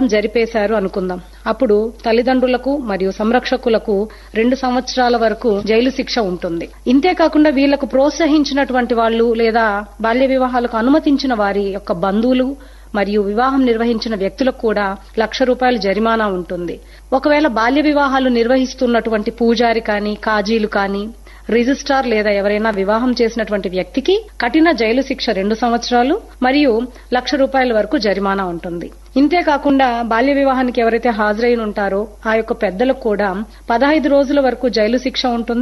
వివాహం జరిపేశారు అనుకుందాం అప్పుడు తల్లిదండ్రులకు మరియు సంరక్షకులకు రెండు సంవత్సరాల వరకు జైలు శిక్ష ఉంటుంది ఇంతే కాకుండా వీళ్లకు ప్రోత్సహించినటువంటి వాళ్ళు లేదా బాల్య వివాహాలకు అనుమతించిన వారి యొక్క బంధువులు మరియు వివాహం నిర్వహించిన వ్యక్తులకు కూడా లక్ష రూపాయల జరిమానా ఉంటుంది ఒకవేళ బాల్య వివాహాలు నిర్వహిస్తున్నటువంటి పూజారి కానీ కాజీలు కానీ రిజిస్ట్రార్ లేదా ఎవరైనా వివాహం చేసినటువంటి వ్యక్తికి కఠిన జైలు శిక్ష రెండు సంవత్సరాలు మరియు లక్ష రూపాయల వరకు జరిమానా ఉంటుంది ఇంతే కాకుండా బాల్య వివాహానికి ఎవరైతే హాజరైన ఉంటారో ఆ యొక్క పెద్దలకు కూడా పదహైదు రోజుల వరకు జైలు శిక్ష ఉంటుంది